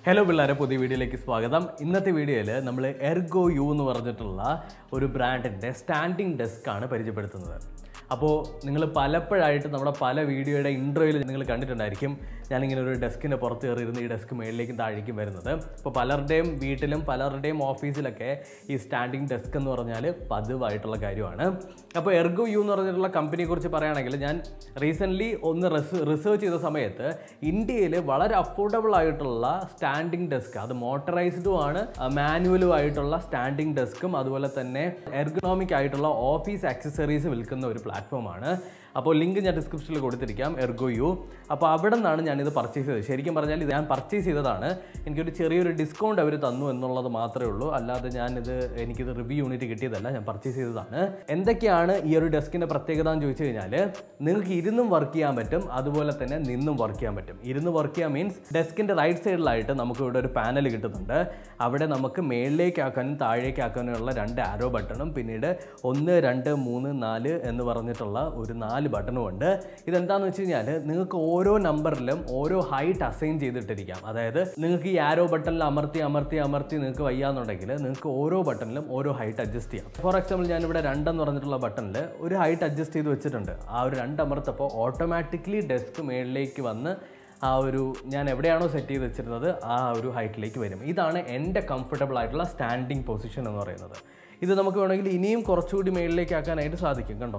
hello പിള്ളേരെ പുതിയ വീഡിയോയിലേക്ക് സ്വാഗതം ഇന്നത്തെ വീഡിയോയിൽ നമ്മൾ എർഗോ യു എന്ന് പറഞ്ഞിട്ടുള്ള ഒരു ബ്രാൻഡിൻ്റെ സ്റ്റാൻഡിങ് ഡെസ്ക് ആണ് പരിചയപ്പെടുത്തുന്നത് അപ്പോൾ നിങ്ങൾ പലപ്പോഴായിട്ട് നമ്മുടെ പല വീഡിയോയുടെ ഇൻട്രോയിൽ നിങ്ങൾ കണ്ടിട്ടുണ്ടായിരിക്കും ഞാനിങ്ങനെ ഒരു ഡെസ്കിൻ്റെ പുറത്ത് കയറിയിരുന്ന് ഈ ഡെസ്ക് മേളിലേക്കും താഴേക്കും വരുന്നത് അപ്പോൾ പലരുടെയും വീട്ടിലും പലരുടെയും ഓഫീസിലൊക്കെ ഈ സ്റ്റാൻഡിങ് ഡെസ്ക് എന്ന് പറഞ്ഞാൽ പതിവായിട്ടുള്ള കാര്യമാണ് അപ്പോൾ എർഗോ യു എന്ന് പറഞ്ഞിട്ടുള്ള കമ്പനിയെ കുറിച്ച് പറയുകയാണെങ്കിൽ ഞാൻ റീസെൻ്റ്ലി ഒന്ന് റിസർച്ച് ചെയ്ത സമയത്ത് ഇന്ത്യയിൽ വളരെ അഫോർഡബിൾ ആയിട്ടുള്ള സ്റ്റാൻഡിങ് ഡെസ്ക് അത് മോട്ടറൈസ്ഡും ആണ് മാനുവലും ആയിട്ടുള്ള സ്റ്റാൻഡിങ് ഡെസ്കും അതുപോലെ തന്നെ എർഗണോമിക് ആയിട്ടുള്ള ഓഫീസ് ആക്സസറീസ് വിൽക്കുന്ന ഒരു പ്ലാറ്റ്ഫോമാണ് അപ്പോൾ ലിങ്ക് ഞാൻ ഡിസ്ക്രിപ്ഷനിൽ കൊടുത്തിരിക്കാം എർഗോ യു അപ്പോൾ അവിടെ നിന്നാണ് ഞാനിത് പർച്ചേസ് ചെയ്തത് ശരിക്കും പറഞ്ഞാൽ ഇത് ഞാൻ പർച്ചേസ് ചെയ്തതാണ് എനിക്കൊരു ചെറിയൊരു ഡിസ്കൗണ്ട് അവർ തന്നു എന്നുള്ളത് മാത്രമേ ഉള്ളൂ അല്ലാതെ ഞാനിത് എനിക്കിത് റിവ്യൂ യൂണിറ്റ് കിട്ടിയതല്ല ഞാൻ പർച്ചേസ് ചെയ്തതാണ് എന്തൊക്കെയാണ് ഈ ഒരു ഡെസ്കിൻ്റെ പ്രത്യേകത എന്ന് ചോദിച്ചു കഴിഞ്ഞാൽ നിങ്ങൾക്ക് ഇരുന്നും വർക്ക് ചെയ്യാൻ പറ്റും അതുപോലെ തന്നെ നിന്നും വർക്ക് ചെയ്യാൻ പറ്റും ഇരുന്ന് വർക്ക് ചെയ്യാൻ മീൻസ് ഡെസ്കിൻ്റെ റൈറ്റ് സൈഡിലായിട്ട് നമുക്ക് ഇവിടെ ഒരു പാനൽ കിട്ടുന്നുണ്ട് അവിടെ നമുക്ക് മേളിലേക്ക് ആക്കാനും താഴേക്ക് ആക്കാനുമുള്ള രണ്ട് ആരോ ബട്ടണും പിന്നീട് ഒന്ന് രണ്ട് മൂന്ന് നാല് എന്ന് പറഞ്ഞിട്ടുള്ള ഒരു നാല് ബട്ടണും ഉണ്ട് ഇതെന്താണെന്ന് വെച്ച് കഴിഞ്ഞാൽ നിങ്ങൾക്ക് ഓരോ നമ്പറിലും ഓരോ ഹൈറ്റ് അസൈൻ ചെയ്തിട്ടിരിക്കാം അതായത് നിങ്ങൾക്ക് ഈ ആരോ ബട്ടണിൽ അമർത്തി അമർത്തി അമർത്തി നിങ്ങൾക്ക് വയ്യാന്നുണ്ടെങ്കിൽ നിങ്ങൾക്ക് ഓരോ ബട്ടണിലും ഓരോ ഹൈറ്റ് അഡ്ജസ്റ്റ് ചെയ്യാം ഫോർ എക്സാമ്പിൾ ഞാനിവിടെ രണ്ടെന്ന് പറഞ്ഞിട്ടുള്ള ബട്ടണിൽ ഒരു ഹൈറ്റ് അഡ്ജസ്റ്റ് ചെയ്ത് വെച്ചിട്ടുണ്ട് ആ ഒരു രണ്ട് അമർത്തപ്പോൾ ഓട്ടോമാറ്റിക്കലി ഡെസ്ക് മേളിലേക്ക് വന്ന് ആ ഒരു ഞാൻ എവിടെയാണോ സെറ്റ് ചെയ്ത് വെച്ചിരുന്നത് ആ ഒരു ഹൈറ്റിലേക്ക് വരും ഇതാണ് എൻ്റെ കംഫർട്ടബിൾ ആയിട്ടുള്ള സ്റ്റാൻഡിങ് പൊസിഷൻ എന്ന് പറയുന്നത് ഇത് നമുക്ക് വേണമെങ്കിൽ ഇനിയും കുറച്ചുകൂടി മേളിലേക്ക് ആക്കാനായിട്ട് സാധിക്കും കണ്ടോ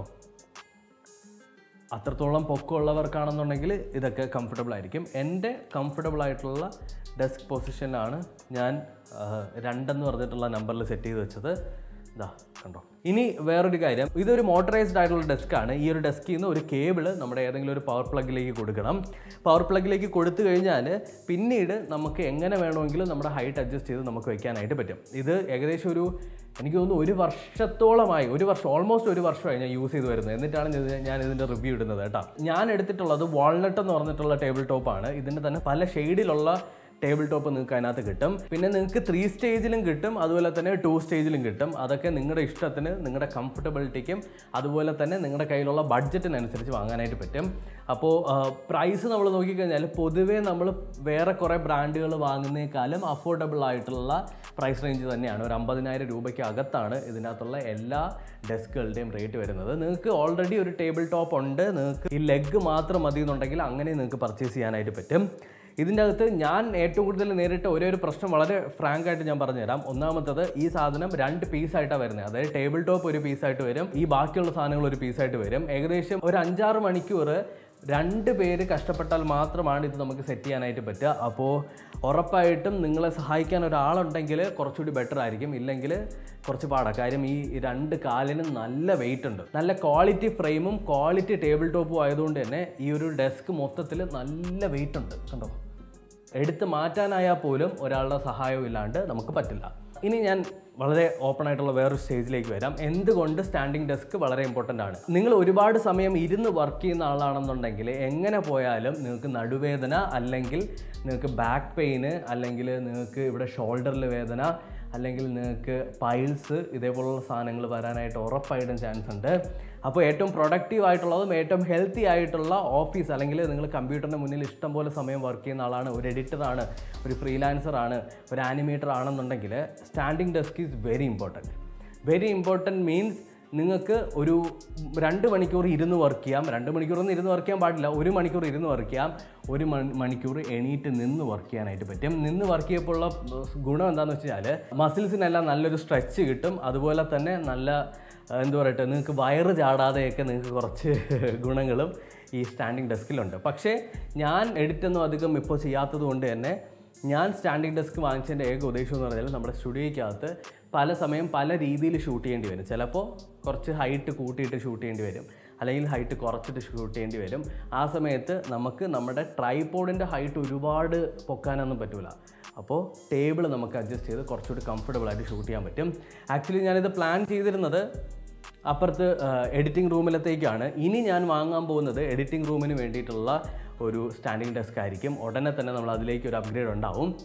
അത്രത്തോളം പൊക്കമുള്ളവർക്കാണെന്നുണ്ടെങ്കിൽ ഇതൊക്കെ കംഫർട്ടബിൾ ആയിരിക്കും എൻ്റെ കംഫർട്ടബിൾ ആയിട്ടുള്ള ഡെസ്ക് പൊസിഷനാണ് ഞാൻ ആ, രണ്ടെന്ന് പറഞ്ഞിട്ടുള്ള നമ്പറിൽ സെറ്റ് ചെയ്ത് വെച്ചത് ഇതാ കണ്ടോ ഇനി വേറൊരു കാര്യം ഇതൊരു മോട്ടറൈസ്ഡ് ആയിട്ടുള്ള ഡെസ്ക് ആണ് ഈ ഒരു ഡെസ്കിൽ നിന്ന് ഒരു കേബിൾ നമ്മുടെ ഏതെങ്കിലും ഒരു പവർ പ്ലഗിലേക്ക് കൊടുക്കണം പവർ പ്ലഗിലേക്ക് കൊടുത്തു കഴിഞ്ഞാൽ പിന്നീട് നമുക്ക് എങ്ങനെ വേണമെങ്കിലും നമ്മുടെ ഹൈറ്റ് അഡ്ജസ്റ്റ് ചെയ്ത് നമുക്ക് വെക്കാനായിട്ട് പറ്റും ഇത് ഏകദേശം ഒരു എനിക്ക് തോന്നുന്നു ഒരു വർഷത്തോളമായി ഒരു വർഷം ഓൾമോസ്റ്റ് ഒരു വർഷമായി ഞാൻ യൂസ് ചെയ്ത് വരുന്നത് എന്നിട്ടാണ് ഇത് ഞാൻ ഇതിൻ്റെ റിവ്യൂ ഇടുന്നത് കേട്ടോ ഞാൻ എടുത്തിട്ടുള്ളത് വാൾനട്ട് എന്ന് പറഞ്ഞിട്ടുള്ള ടേബിൾ ടോപ്പാണ് ഇതിൻ്റെ തന്നെ പല ഷെയ്ഡിലുള്ള ടേബിൾ ടോപ്പ് നിങ്ങൾക്ക് അതിനകത്ത് കിട്ടും പിന്നെ നിങ്ങൾക്ക് ത്രീ സ്റ്റേജിലും കിട്ടും അതുപോലെ തന്നെ ടു സ്റ്റേജിലും കിട്ടും അതൊക്കെ നിങ്ങളുടെ ഇഷ്ടത്തിന് നിങ്ങളുടെ കംഫർട്ടബിലിറ്റിക്കും അതുപോലെ തന്നെ നിങ്ങളുടെ കയ്യിലുള്ള ബഡ്ജറ്റിനനുസരിച്ച് വാങ്ങാനായിട്ട് പറ്റും അപ്പോൾ പ്രൈസ് നമ്മൾ നോക്കിക്കഴിഞ്ഞാൽ പൊതുവേ നമ്മൾ വേറെ കുറേ ബ്രാൻഡുകൾ വാങ്ങുന്നതിനേക്കാളും അഫോർഡബിൾ ആയിട്ടുള്ള പ്രൈസ് റേഞ്ച് തന്നെയാണ് ഒരു അമ്പതിനായിരം രൂപയ്ക്ക് അകത്താണ് ഇതിനകത്തുള്ള എല്ലാ ഡെസ്കുകളുടെയും റേറ്റ് വരുന്നത് നിങ്ങൾക്ക് ഓൾറെഡി ഒരു ടേബിൾ ടോപ്പ് ഉണ്ട് നിങ്ങൾക്ക് ഈ ലെഗ് മാത്രം മതി എന്നുണ്ടെങ്കിൽ അങ്ങനെ നിങ്ങൾക്ക് പർച്ചേസ് ചെയ്യാനായിട്ട് പറ്റും ഇതിൻ്റെ അകത്ത് ഞാൻ ഏറ്റവും കൂടുതൽ നേരിട്ട ഒരേ ഒരു പ്രശ്നം വളരെ ഫ്രാങ്ക് ആയിട്ട് ഞാൻ പറഞ്ഞുതരാം ഒന്നാമത്തത് ഈ സാധനം രണ്ട് പീസായിട്ടാണ് വരുന്നത് അതായത് ടേബിൾ ടോപ്പ് ഒരു പീസായിട്ട് വരും ഈ ബാക്കിയുള്ള സാധനങ്ങൾ ഒരു പീസായിട്ട് വരും ഏകദേശം ഒരു അഞ്ചാറ് മണിക്കൂർ രണ്ട് പേര് കഷ്ടപ്പെട്ടാൽ മാത്രമാണ് ഇത് നമുക്ക് സെറ്റ് ചെയ്യാനായിട്ട് പറ്റുക അപ്പോൾ ഉറപ്പായിട്ടും നിങ്ങളെ സഹായിക്കാൻ ഒരാളുണ്ടെങ്കിൽ കുറച്ചുകൂടി ബെറ്റർ ആയിരിക്കും ഇല്ലെങ്കിൽ കുറച്ച് പാടാം കാര്യം ഈ രണ്ട് കാലിന് നല്ല വെയിറ്റ് ഉണ്ട് നല്ല ക്വാളിറ്റി ഫ്രെയിമും ക്വാളിറ്റി ടേബിൾ ടോപ്പും ആയതുകൊണ്ട് തന്നെ ഈ ഒരു ഡെസ്ക് മൊത്തത്തിൽ നല്ല വെയിറ്റ് ഉണ്ട് കണ്ടോ എടുത്ത് മാറ്റാനായാൽ പോലും ഒരാളുടെ സഹായവും ഇല്ലാണ്ട് നമുക്ക് പറ്റില്ല ഇനി ഞാൻ വളരെ ഓപ്പൺ ആയിട്ടുള്ള വേറൊരു സ്റ്റേജിലേക്ക് വരാം എന്തുകൊണ്ട് സ്റ്റാൻഡിങ് ഡെസ്ക് വളരെ ഇമ്പോർട്ടൻ്റ് ആണ് നിങ്ങൾ ഒരുപാട് സമയം ഇരുന്ന് വർക്ക് ചെയ്യുന്ന ആളാണെന്നുണ്ടെങ്കിൽ എങ്ങനെ പോയാലും നിങ്ങൾക്ക് നടുവേദന അല്ലെങ്കിൽ നിങ്ങൾക്ക് ബാക്ക് പെയിന് അല്ലെങ്കിൽ നിങ്ങൾക്ക് ഇവിടെ ഷോൾഡറിൽ വേദന അല്ലെങ്കിൽ നിങ്ങൾക്ക് പൈൽസ് ഇതേപോലുള്ള സാധനങ്ങൾ വരാനായിട്ട് ഉറപ്പായിട്ടും ചാൻസ് ഉണ്ട് അപ്പോൾ ഏറ്റവും പ്രൊഡക്റ്റീവ് ആയിട്ടുള്ളതും ഏറ്റവും ഹെൽത്തി ആയിട്ടുള്ള ഓഫീസ് അല്ലെങ്കിൽ നിങ്ങൾ കമ്പ്യൂട്ടറിൻ്റെ മുന്നിൽ ഇഷ്ടം പോലെ സമയം വർക്ക് ചെയ്യുന്ന ആളാണ് ഒരു എഡിറ്ററാണ് ഒരു ഫ്രീലാൻസർ ആണ് ഒരു ആനിമേറ്റർ ആണെന്നുണ്ടെങ്കിൽ standing desk is very important very important means നിങ്ങൾക്ക് ഒരു രണ്ട് മണിക്കൂർ ഇരുന്ന് വർക്ക് ചെയ്യാം രണ്ട് മണിക്കൂറൊന്നും ഇരുന്ന് വർക്ക് ചെയ്യാൻ പാടില്ല ഒരു മണിക്കൂർ ഇരുന്ന് വർക്ക് ചെയ്യാം ഒരു മണി മണിക്കൂർ എണീറ്റ് നിന്ന് വർക്ക് ചെയ്യാനായിട്ട് പറ്റും നിന്ന് വർക്ക് ചെയ്യുമ്പോഴുള്ള ഗുണം എന്താണെന്ന് വെച്ച് കഴിഞ്ഞാൽ മസിൽസിനെല്ലാം നല്ലൊരു സ്ട്രെച്ച് കിട്ടും അതുപോലെ തന്നെ നല്ല ഏഹ്, എന്താ പറയട്ടെ നിങ്ങൾക്ക് വയറ് ചാടാതെയൊക്കെ നിങ്ങൾക്ക് കുറച്ച് ഗുണങ്ങളും ഈ സ്റ്റാൻഡിങ് ഡെസ്കിലുണ്ട് പക്ഷേ ഞാൻ എഡിറ്റൊന്നും അധികം ഇപ്പോൾ ചെയ്യാത്തത് കൊണ്ട് തന്നെ ഞാൻ സ്റ്റാൻഡിങ് ഡെസ്ക് വാങ്ങിച്ചതിൻ്റെ ഏക ഉദ്ദേശം എന്ന് പറഞ്ഞാൽ നമ്മുടെ സ്റ്റുഡിയോയ്ക്കകത്ത് പല സമയം പല രീതിയിൽ ഷൂട്ട് ചെയ്യേണ്ടി വരും ചിലപ്പോൾ കുറച്ച് ഹൈറ്റ് കൂട്ടിയിട്ട് ഷൂട്ട് ചെയ്യേണ്ടി വരും അല്ലെങ്കിൽ ഹൈറ്റ് കുറച്ചിട്ട് ഷൂട്ട് ചെയ്യേണ്ടി വരും ആ സമയത്ത് നമുക്ക് നമ്മുടെ ട്രൈപോഡിൻ്റെ ഹൈറ്റ് ഒരുപാട് പൊക്കാനൊന്നും പറ്റില്ല അപ്പോൾ ടേബിൾ നമുക്ക് അഡ്ജസ്റ്റ് ചെയ്ത് കുറച്ചുകൂടി കംഫർട്ടബിൾ ആയിട്ട് ഷൂട്ട് ചെയ്യാൻ പറ്റും ആക്ച്വലി ഞാനിത് പ്ലാൻ ചെയ്തിരുന്നത് അപ്പുറത്ത് എഡിറ്റിംഗ് റൂമിലത്തേക്കാണ് ഇനി ഞാൻ വാങ്ങാൻ പോകുന്നത് എഡിറ്റിംഗ് റൂമിന് വേണ്ടിയിട്ടുള്ള ഒരു സ്റ്റാൻഡിങ് ഡെസ്ക് ആയിരിക്കും ഉടനെ തന്നെ നമ്മൾ അതിലേക്ക് ഒരു അപ്ഗ്രേഡ് ഉണ്ടാവും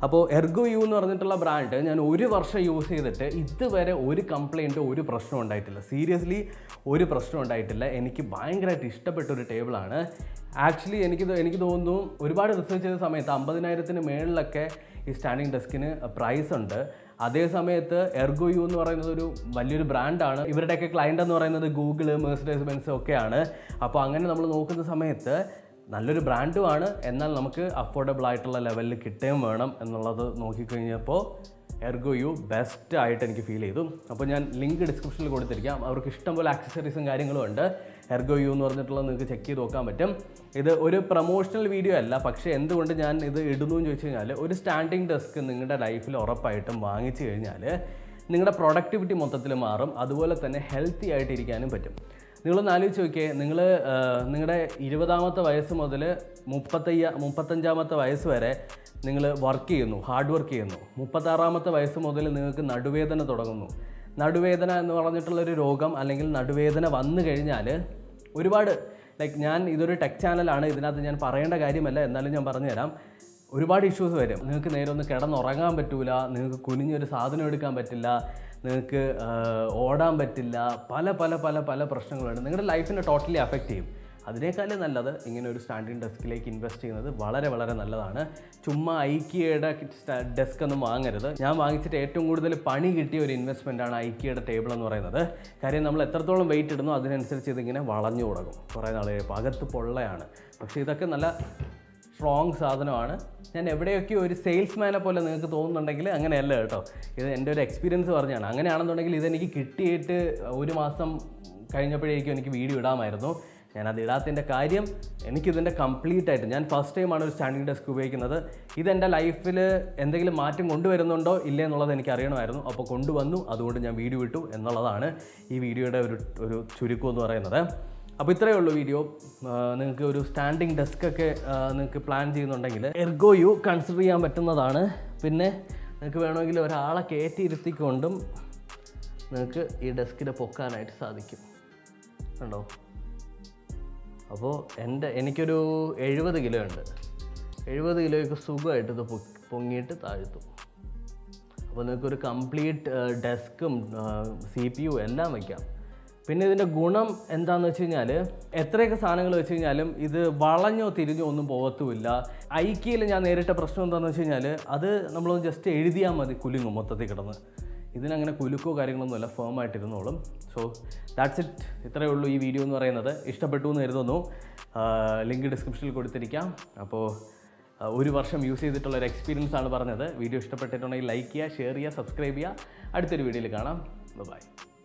അപ്പോൾ എർഗോ യു എന്ന് പറഞ്ഞിട്ടുള്ള ബ്രാൻഡ് ഞാൻ ഒരു വർഷം യൂസ് ചെയ്തിട്ട് ഇതുവരെ ഒരു കംപ്ലൈൻറ്റ് ഒരു പ്രശ്നം ഉണ്ടായിട്ടില്ല സീരിയസ്ലി ഒരു പ്രശ്നം ഉണ്ടായിട്ടില്ല എനിക്ക് ഭയങ്കരമായിട്ട് ഇഷ്ടപ്പെട്ട ഒരു ടേബിളാണ് ആക്ച്വലി എനിക്ക് എനിക്ക് തോന്നുന്നു ഒരുപാട് റിസർച്ച് ചെയ്ത സമയത്ത് അമ്പതിനായിരത്തിന് മേളിലൊക്കെ ഈ സ്റ്റാൻഡിങ് ഡെസ്കിന് പ്രൈസ് ഉണ്ട് അതേ സമയത്ത് എർഗോ യു എന്ന് പറയുന്നത് ഒരു വലിയൊരു ബ്രാൻഡാണ് ഇവരുടെയൊക്കെ ക്ലയൻ്റ് എന്ന് പറയുന്നത് ഗൂഗിള് മേഴ്സിഡൈസ് ബെൻസ് ഒക്കെയാണ് അപ്പോൾ അങ്ങനെ നമ്മൾ നോക്കുന്ന സമയത്ത് നല്ലൊരു ബ്രാൻഡുമാണ് എന്നാൽ നമുക്ക് അഫോർഡബിൾ ആയിട്ടുള്ള ലെവലിൽ കിട്ടുകയും വേണം എന്നുള്ളത് നോക്കിക്കഴിഞ്ഞപ്പോൾ എർഗോ യു ബെസ്റ്റ് ആയിട്ട് എനിക്ക് ഫീൽ ചെയ്തു അപ്പോൾ ഞാൻ ലിങ്ക് ഡിസ്ക്രിപ്ഷനിൽ കൊടുത്തിരിക്കാം അവർക്ക് ഇഷ്ടംപോലെ ആക്സസറീസും കാര്യങ്ങളും ഉണ്ട് എർഗോ യു എന്ന് പറഞ്ഞിട്ടുള്ളത് നിങ്ങൾക്ക് ചെക്ക് ചെയ്ത് നോക്കാൻ പറ്റും ഇത് ഒരു പ്രൊമോഷണൽ വീഡിയോ അല്ല പക്ഷേ എന്തുകൊണ്ട് ഞാൻ ഇത് ഇടുന്നു എന്ന് ചോദിച്ചു കഴിഞ്ഞാൽ ഒരു സ്റ്റാൻഡിങ് ഡെസ്ക് നിങ്ങളുടെ ലൈഫിൽ ഉറപ്പായിട്ടും വാങ്ങിച്ചു കഴിഞ്ഞാൽ നിങ്ങളുടെ പ്രൊഡക്ടിവിറ്റി മൊത്തത്തിൽ മാറും അതുപോലെ തന്നെ ഹെൽത്തി ആയിട്ടിരിക്കാനും പറ്റും നിങ്ങളൊന്ന് ആലോചിച്ച് നോക്കിയേ നിങ്ങൾ നിങ്ങളുടെ ഇരുപതാമത്തെ വയസ്സ് മുതൽ മുപ്പത്തയ്യ മുപ്പത്തഞ്ചാമത്തെ വയസ്സ് വരെ നിങ്ങൾ വർക്ക് ചെയ്യുന്നു ഹാർഡ് വർക്ക് ചെയ്യുന്നു മുപ്പത്താറാമത്തെ വയസ്സ് മുതൽ നിങ്ങൾക്ക് നടുവേദന തുടങ്ങുന്നു നടുവേദന എന്ന് പറഞ്ഞിട്ടുള്ളൊരു രോഗം അല്ലെങ്കിൽ നടുവേദന വന്നു കഴിഞ്ഞാൽ ഒരുപാട് ലൈക്ക് ഞാൻ ഇതൊരു ടെക് ചാനലാണ് ഇതിനകത്ത് ഞാൻ പറയേണ്ട കാര്യമല്ല എന്നാലും ഞാൻ പറഞ്ഞുതരാം ഒരുപാട് ഇഷ്യൂസ് വരും നിങ്ങൾക്ക് നേരെ ഒന്ന് കിടന്നുറങ്ങാൻ പറ്റൂല നിങ്ങൾക്ക് കുനിഞ്ഞൊരു സാധനം എടുക്കാൻ പറ്റില്ല നിങ്ങൾക്ക് ആഹ്, ഓടാൻ പറ്റില്ല പല പല പല പല പ്രശ്നങ്ങളുണ്ട് നിങ്ങളുടെ ലൈഫിനെ ടോട്ടലി അഫക്റ്റ് ചെയ്യും അതിനേക്കാളും നല്ലത് ഇങ്ങനെ ഒരു സ്റ്റാൻഡിങ് ഡെസ്കിലേക്ക് ഇൻവെസ്റ്റ് ചെയ്യുന്നത് വളരെ വളരെ നല്ലതാണ് ചുമ്മാ ഐക്കിയയുടെ ഡെസ്ക് ഒന്നും വാങ്ങരുത് ഞാൻ വാങ്ങിച്ചിട്ട് ഏറ്റവും കൂടുതൽ പണി കിട്ടിയ ഒരു ഇൻവെസ്റ്റ്മെൻറ്റാണ് ഐക്കിയയുടെ ടേബിൾ എന്ന് പറയുന്നത് കാര്യം നമ്മൾ എത്രത്തോളം വെയിറ്റ് ഇടുന്നോ അതിനനുസരിച്ച് ഇതിങ്ങനെ വളഞ്ഞു തുടങ്ങും കുറേ നാൾ കഴിയുമ്പോൾ അകത്ത് പൊള്ളയാണ് പക്ഷേ ഇതൊക്കെ നല്ല സ്ട്രോങ് സാധനമാണ് ഞാൻ എവിടെയൊക്കെ ഒരു സെയിൽസ്മാനെ പോലെ നിങ്ങൾക്ക് തോന്നുന്നുണ്ടെങ്കിൽ അങ്ങനെയല്ല കേട്ടോ ഇത് എൻ്റെ ഒരു എക്സ്പീരിയൻസ് പറഞ്ഞാണ് അങ്ങനെയാണെന്നുണ്ടെങ്കിൽ ഇതെനിക്ക് കിട്ടിയിട്ട് ഒരു മാസം കഴിഞ്ഞപ്പോഴേക്കും എനിക്ക് വീഡിയോ ഇടാമായിരുന്നു ഞാൻ അത് ഇടാത്തതിൻ്റെ കാര്യം എനിക്കിതിൻ്റെ കംപ്ലീറ്റ് ആയിട്ട് ഞാൻ ഫസ്റ്റ് ടൈമാണ് ഒരു സ്റ്റാൻഡിങ് ഡെസ്ക് ഉപയോഗിക്കുന്നത് ഇതെൻ്റെ ലൈഫിൽ എന്തെങ്കിലും മാറ്റം കൊണ്ടുവരുന്നുണ്ടോ ഇല്ലേ എന്നുള്ളത് എനിക്ക് അറിയണമായിരുന്നു അപ്പോൾ കൊണ്ടുവന്നു അതുകൊണ്ട് ഞാൻ വീഡിയോ ഇട്ടു എന്നുള്ളതാണ് ഈ വീഡിയോയുടെ ഒരു ഒരു ചുരുക്കം എന്ന് പറയുന്നത് അപ്പോൾ ഇത്രയേ ഉള്ളൂ വീഡിയോ നിങ്ങൾക്ക് ഒരു സ്റ്റാൻഡിങ് ഡെസ്ക് ഒക്കെ നിങ്ങൾക്ക് പ്ലാൻ ചെയ്യുന്നുണ്ടെങ്കിൽ എർഗോ യു കൺസിഡർ ചെയ്യാൻ പറ്റുന്നതാണ് പിന്നെ നിങ്ങൾക്ക് വേണമെങ്കിൽ ഒരാളെ കയറ്റിയിരുത്തിക്കൊണ്ടും നിങ്ങൾക്ക് ഈ ഡെസ്കിനെ പൊക്കാനായിട്ട് സാധിക്കും കണ്ടോ അപ്പോൾ എൻ്റെ എനിക്കൊരു എഴുപത് കിലോ ഉണ്ട് എഴുപത് കിലോയ്ക്ക് സുഖമായിട്ട് ഇത് പൊ- പൊങ്ങിയിട്ട് താഴ്ത്തും അപ്പോൾ നിങ്ങൾക്കൊരു കംപ്ലീറ്റ് ഡെസ്കും സി പി യു എല്ലാം വയ്ക്കാം പിന്നെ ഇതിൻ്റെ ഗുണം എന്താണെന്ന് വെച്ച് കഴിഞ്ഞാൽ എത്രയൊക്കെ സാധനങ്ങൾ വെച്ച് കഴിഞ്ഞാലും ഇത് വളഞ്ഞോ തിരിഞ്ഞോ ഒന്നും പോകത്തുമില്ല ഐക്കിയിൽ ഞാൻ നേരിട്ട പ്രശ്നം എന്താണെന്ന് വെച്ച് കഴിഞ്ഞാൽ അത് നമ്മളൊന്ന് ജസ്റ്റ് എഴുതിയാൽ മതി കുലുങ്ങും മൊത്തത്തിൽ കിടന്ന് ഇതിനങ്ങനെ കുലുക്കോ കാര്യങ്ങളൊന്നുമല്ല ഫേം ആയിട്ടിരുന്നോളും സോ ദാറ്റ്സ് ഇറ്റ് ഇത്രയേ ഉള്ളൂ ഈ വീഡിയോ എന്ന് പറയുന്നത് ഇഷ്ടപ്പെട്ടു എന്ന് കരുതുന്നു ലിങ്ക് ഡിസ്ക്രിപ്ഷനിൽ കൊടുത്തിരിക്കാം അപ്പോൾ ആ, ഒരു വർഷം യൂസ് ചെയ്തിട്ടുള്ള ഒരു എക്സ്പീരിയൻസ് ആണ് പറഞ്ഞത് വീഡിയോ ഇഷ്ടപ്പെട്ടിട്ടുണ്ടെങ്കിൽ ലൈക്ക് ചെയ്യുക ഷെയർ ചെയ്യുക സബ്സ്ക്രൈബ് ചെയ്യുക അടുത്തൊരു വീഡിയോയിൽ കാണാം ബൈ